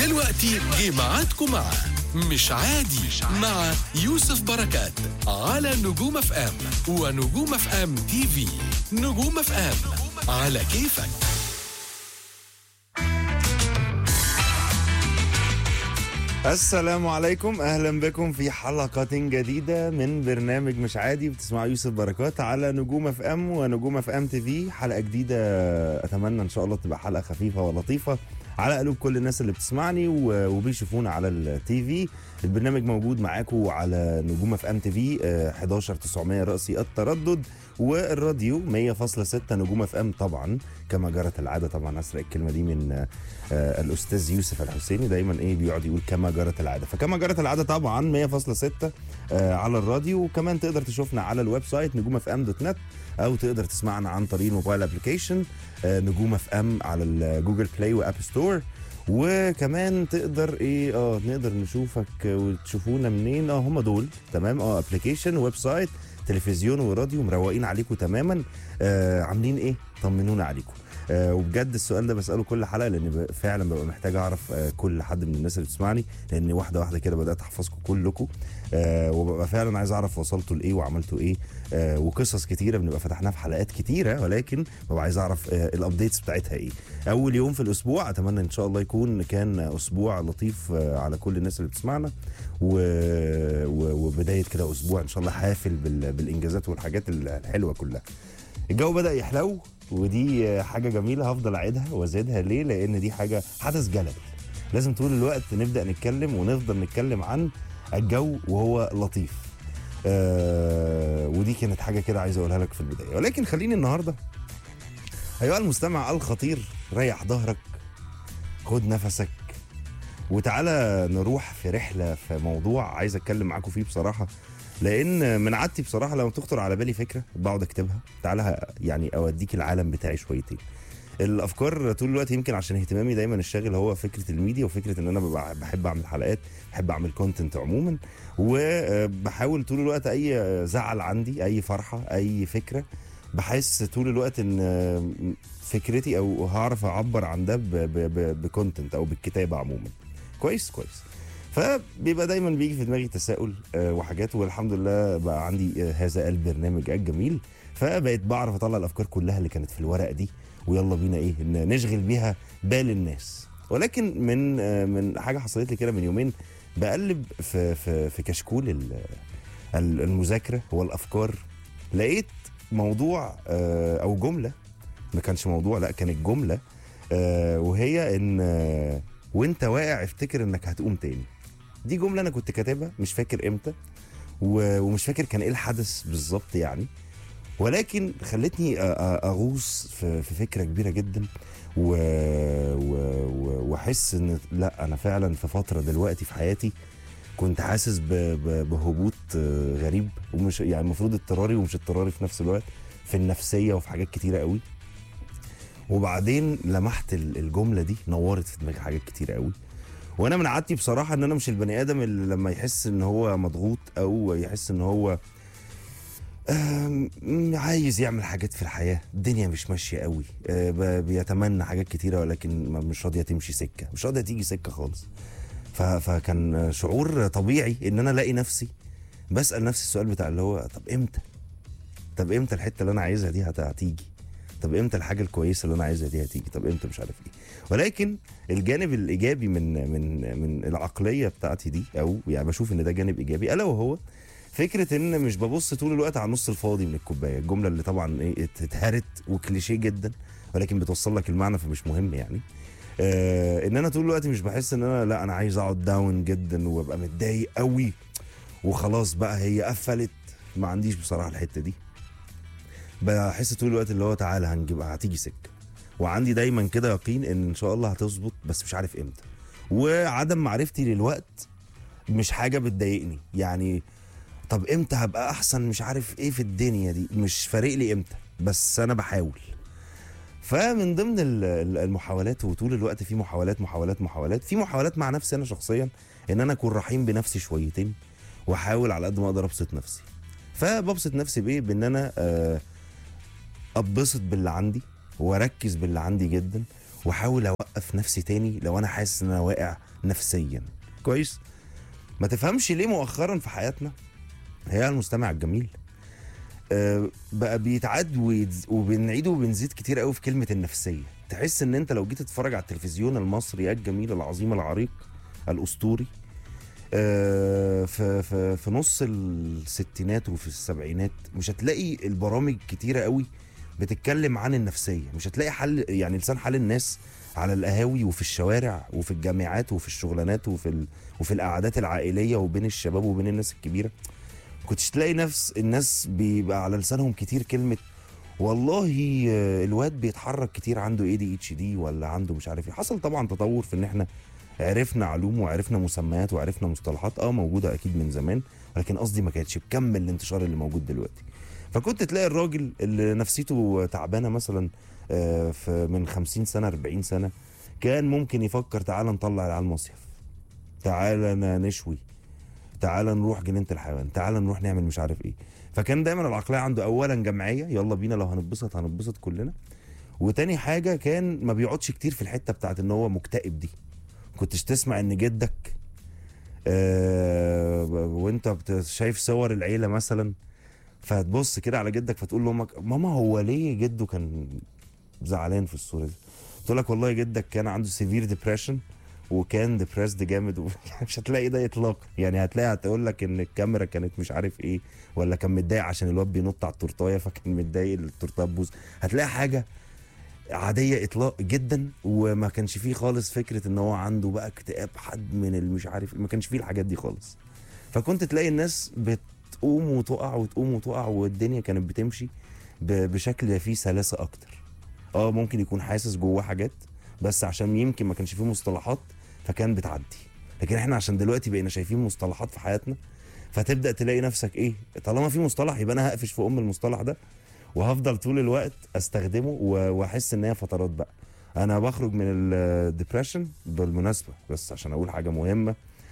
دلوقتي جه ميعادكم مع مش عادي مع يوسف بركات على نجوم اف ام ونجوم اف ام تي في نجوم اف ام على كيفك السلام عليكم اهلا بكم في حلقة جديدة من برنامج مش عادي بتسمعوا يوسف بركات على نجوم اف ام ونجوم اف ام تي في حلقة جديدة اتمنى ان شاء الله تبقى حلقة خفيفة ولطيفة على قلوب كل الناس اللي بتسمعني و- وبيشوفونا على التي في البرنامج موجود معاكم على نجوم اف ام تي في 11900 رأسي التردد والراديو 100.6 نجوم اف ام طبعا كما جرت العاده طبعا اسرق الكلمه دي من آه، آه، الاستاذ يوسف الحسيني دايما ايه بيقعد يقول كما جرت العاده فكما جرت العاده طبعا 100.6 آه، على الراديو وكمان تقدر تشوفنا على الويب سايت نجوم اف ام دوت نت او تقدر تسمعنا عن طريق الموبايل ابلكيشن نجوم اف ام على الجوجل بلاي واب ستور وكمان تقدر ايه اه نقدر نشوفك وتشوفونا منين اه هم دول تمام اه ابلكيشن ويب سايت تلفزيون وراديو مروقين عليكم تماما آه عاملين ايه طمنونا عليكم آه وبجد السؤال ده بساله كل حلقه لان ب- فعلا ببقى محتاج اعرف آه كل حد من الناس اللي بتسمعني لان واحده واحده كده بدات احفظكم كلكم آه وببقى فعلا عايز اعرف وصلتوا لايه وعملتوا ايه آه وقصص كتيره بنبقى فتحناها في حلقات كتيره ولكن ببقى عايز اعرف آه الابديتس بتاعتها ايه اول يوم في الاسبوع اتمنى ان شاء الله يكون كان اسبوع لطيف آه على كل الناس اللي بتسمعنا و... و... وبدايه كده اسبوع ان شاء الله حافل بال... بالانجازات والحاجات الحلوه كلها الجو بدا يحلو ودي آه، حاجه جميله هفضل اعيدها وازيدها ليه لان دي حاجه حدث جلل لازم طول الوقت نبدا نتكلم ونفضل نتكلم عن الجو وهو لطيف آه ودي كانت حاجه كده عايز اقولها لك في البدايه ولكن خليني النهارده ايها المستمع الخطير ريح ظهرك خد نفسك وتعالى نروح في رحله في موضوع عايز اتكلم معاكم فيه بصراحه لان من عادتي بصراحه لما تخطر على بالي فكره بقعد اكتبها تعالى يعني اوديك العالم بتاعي شويتين الافكار طول الوقت يمكن عشان اهتمامي دايما الشاغل هو فكره الميديا وفكره ان انا ببقى بحب اعمل حلقات بحب اعمل كونتنت عموما وبحاول طول الوقت اي زعل عندي اي فرحه اي فكره بحس طول الوقت ان فكرتي او هعرف اعبر عن ده بكونتنت او بالكتابه عموما كويس كويس فبيبقى دايما بيجي في دماغي تساؤل آه، وحاجات والحمد لله بقى عندي آه، هذا البرنامج الجميل فبقيت بعرف اطلع الافكار كلها اللي كانت في الورقه دي ويلا بينا ايه إن نشغل بيها بال الناس ولكن من آه، من حاجه حصلت لي كده من يومين بقلب في في في كشكول ال- ال- المذاكره والافكار لقيت موضوع آه، او جمله ما كانش موضوع لا كانت جمله آه، وهي ان آه، وانت واقع افتكر انك هتقوم تاني دي جمله انا كنت كاتبها مش فاكر امتى و- ومش فاكر كان ايه الحدث بالظبط يعني ولكن خلتني أ- أ- اغوص في في فكره كبيره جدا و- و- و- واحس ان لا انا فعلا في فتره دلوقتي في حياتي كنت حاسس ب- ب- بهبوط آه، غريب ومش يعني المفروض اضطراري ومش اضطراري في نفس الوقت في النفسيه وفي حاجات كتيره قوي وبعدين لمحت ال- الجمله دي نورت في دماغي حاجات كتيره قوي وانا من عادتي بصراحه ان انا مش البني ادم اللي لما يحس ان هو مضغوط او يحس ان هو آم، عايز يعمل حاجات في الحياه الدنيا مش ماشيه قوي آه، ب- بيتمنى حاجات كتيره ولكن ما- مش راضيه تمشي سكه مش راضيه تيجي سكه خالص ف- فكان شعور طبيعي ان انا الاقي نفسي بسال نفسي السؤال بتاع اللي هو طب امتى طب امتى الحته اللي انا عايزها دي هت- هتيجي طب امتى الحاجه الكويسه اللي انا عايزها دي هتيجي طب امتى مش عارف ايه ولكن الجانب الايجابي من من من العقليه بتاعتي دي او يعني بشوف ان ده جانب ايجابي الا وهو فكره ان مش ببص طول الوقت على النص الفاضي من الكوبايه الجمله اللي طبعا ايه ات- اتهرت وكليشيه جدا ولكن بتوصل لك المعنى فمش مهم يعني آه ان انا طول الوقت مش بحس ان انا لا انا عايز اقعد داون جدا وابقى متضايق قوي وخلاص بقى هي قفلت ما عنديش بصراحه الحته دي بحس طول الوقت اللي هو تعالى هنجيب هتيجي سكه وعندي دايما كده يقين ان ان شاء الله هتظبط بس مش عارف امتى وعدم معرفتي للوقت مش حاجه بتضايقني يعني طب امتى هبقى احسن مش عارف ايه في الدنيا دي مش فارق لي امتى بس انا بحاول فمن ضمن ال- ال- المحاولات وطول الوقت في محاولات محاولات محاولات في محاولات مع نفسي انا شخصيا ان انا اكون رحيم بنفسي شويتين واحاول على قد ما اقدر ابسط نفسي فببسط نفسي بايه بان انا آه، اتبسط باللي عندي واركز باللي عندي جدا واحاول اوقف نفسي تاني لو انا حاسس ان انا واقع نفسيا كويس ما تفهمش ليه مؤخرا في حياتنا هي المستمع الجميل آه، بقى بيتعاد ويتز- وبنعيد وبنزيد كتير قوي في كلمه النفسيه تحس ان انت لو جيت تتفرج على التلفزيون المصري الجميل العظيم العريق الاسطوري آه، في في في نص الستينات وفي السبعينات مش هتلاقي البرامج كتيره قوي بتتكلم عن النفسيه مش هتلاقي حل يعني لسان حال الناس على القهاوي وفي الشوارع وفي الجامعات وفي الشغلانات وفي ال... وفي القعدات العائليه وبين الشباب وبين الناس الكبيره كنتش تلاقي نفس الناس بيبقى على لسانهم كتير كلمه والله آه، الواد بيتحرك كتير عنده اي دي اتش دي ولا عنده مش عارف ايه حصل طبعا تطور في ان احنا عرفنا علوم وعرفنا مسميات وعرفنا مصطلحات اه موجوده اكيد من زمان ولكن قصدي ما كانتش بكم الانتشار اللي موجود دلوقتي فكنت تلاقي الراجل اللي نفسيته تعبانه مثلا آه، في من 50 سنه 40 سنه كان ممكن يفكر تعالى نطلع العيال مصيف تعالى ن- نشوي تعالى نروح جنينه الحيوان تعالى نروح نعمل مش عارف ايه فكان دايما العقليه عنده اولا جمعيه يلا بينا لو هنتبسط هنتبسط كلنا وتاني حاجه كان ما بيقعدش كتير في الحته بتاعت ان هو مكتئب دي كنتش تسمع ان جدك آه وانت بت- شايف صور العيله مثلا فتبص كده على جدك فتقول لامك ماما هو ليه جده كان زعلان في الصوره دي تقول لك والله جدك كان عنده سيفير ديبريشن وكان ديبريسد جامد و... مش هتلاقي ده اطلاقا يعني هتلاقي هتقول لك ان الكاميرا كانت مش عارف ايه ولا كان متضايق عشان الواد بينط على التورتايه فكان متضايق التورتيه تبوظ هتلاقي حاجه عاديه اطلاق جدا وما كانش فيه خالص فكره ان هو عنده بقى اكتئاب حد من المش عارف ما كانش فيه الحاجات دي خالص فكنت تلاقي الناس بتقوم وتقع وتقوم وتقع والدنيا كانت بتمشي ب- بشكل فيه سلاسه اكتر اه ممكن يكون حاسس جواه حاجات بس عشان يمكن ما كانش فيه مصطلحات فكان بتعدي لكن احنا عشان دلوقتي بقينا شايفين مصطلحات في حياتنا فتبدا تلاقي نفسك ايه طالما في مصطلح يبقى انا هقفش في ام المصطلح ده وهفضل طول الوقت استخدمه و- واحس ان هي فترات بقى انا بخرج من الدبريشن بالمناسبه بس عشان اقول حاجه مهمه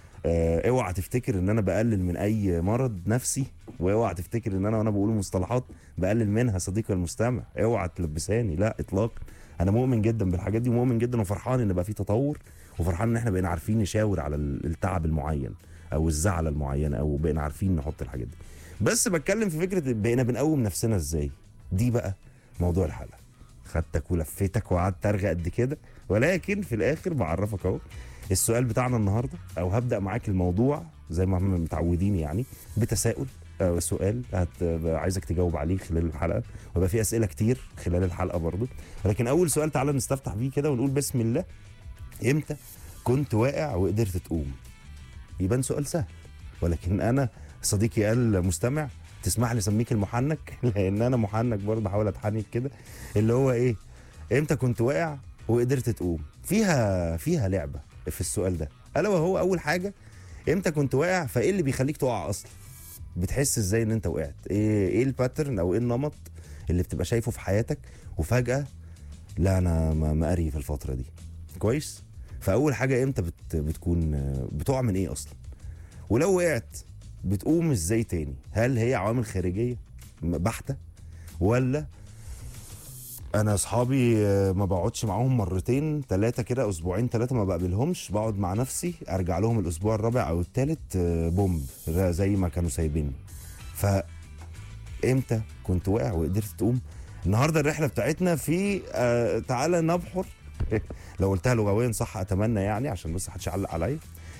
آه، اوعى تفتكر ان انا بقلل من اي مرض نفسي واوعى تفتكر ان انا وانا بقول مصطلحات بقلل منها صديقي المستمع اوعى تلبساني لا اطلاقا انا مؤمن جدا بالحاجات دي ومؤمن جدا وفرحان ان بقى في تطور وفرحان ان احنا بقينا عارفين نشاور على ال- التعب المعين او الزعله المعينه او بقينا عارفين نحط الحاجات دي بس بتكلم في فكره بقينا بنقوم نفسنا ازاي دي بقى موضوع الحلقه خدتك ولفيتك وقعدت ارغى قد كده ولكن في الاخر بعرفك اهو السؤال بتاعنا النهارده او هبدا معاك الموضوع زي ما هم متعودين يعني بتساؤل أو سؤال هت... عايزك تجاوب عليه خلال الحلقه ويبقى في اسئله كتير خلال الحلقه برضو ولكن اول سؤال تعالى نستفتح بيه كده ونقول بسم الله امتى كنت واقع وقدرت تقوم يبان سؤال سهل ولكن انا صديقي قال مستمع تسمح لي اسميك المحنك لان انا محنك برضه بحاول اتحنك كده اللي هو ايه امتى كنت واقع وقدرت تقوم فيها فيها لعبه في السؤال ده الا وهو اول حاجه امتى كنت واقع فايه اللي بيخليك تقع اصلا بتحس ازاي ان انت وقعت ايه ايه الباترن او ايه النمط اللي بتبقى شايفه في حياتك وفجاه لا انا م- مقري في الفتره دي كويس فاول حاجه امتى بت بتكون بتقع من ايه اصلا ولو وقعت بتقوم ازاي تاني هل هي عوامل خارجيه م- بحته ولا انا اصحابي آه، ما بقعدش معاهم مرتين ثلاثه كده اسبوعين ثلاثه ما بقابلهمش بقعد مع نفسي ارجع لهم الاسبوع الرابع او الثالث بومب ر- زي ما كانوا سايبيني ف امتى كنت واقع وقدرت تقوم النهارده الرحله بتاعتنا في آه تعالى نبحر لو قلتها لغويا صح اتمنى يعني عشان بس محدش يعلق عليا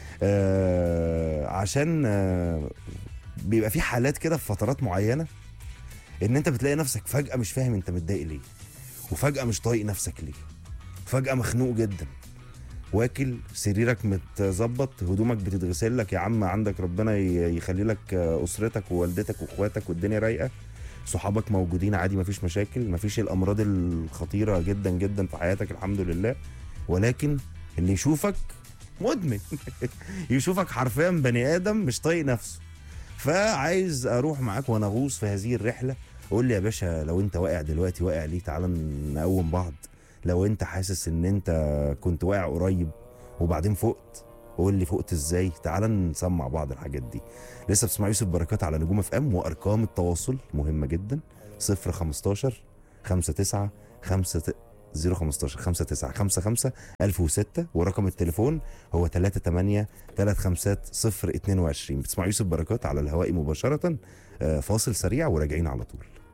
آه عشان آه بيبقى في حالات كده في فترات معينه ان انت بتلاقي نفسك فجاه مش فاهم انت متضايق ليه وفجاه مش طايق نفسك ليه فجاه مخنوق جدا واكل سريرك متظبط هدومك بتتغسل لك يا عم عندك ربنا ي- يخلي لك آه، اسرتك ووالدتك واخواتك والدنيا رايقه صحابك موجودين عادي مفيش مشاكل مفيش الامراض الخطيره جدا جدا في حياتك الحمد لله ولكن اللي يشوفك مدمن يشوفك حرفيا بني ادم مش طايق نفسه فعايز اروح معاك وانا غوص في هذه الرحله قول لي يا باشا لو انت واقع دلوقتي واقع ليه تعالى نقوم بعض لو انت حاسس ان انت كنت واقع قريب وبعدين فقت قول لي فقت ازاي تعالى نسمع بعض الحاجات دي لسه بتسمع يوسف بركات على نجوم اف ام وارقام التواصل مهمه جدا 0 15 5 9 5 015 59 55 1006 ورقم التليفون هو 38 350 022 بتسمع يوسف بركات على الهواء مباشره آه، فاصل سريع وراجعين على طول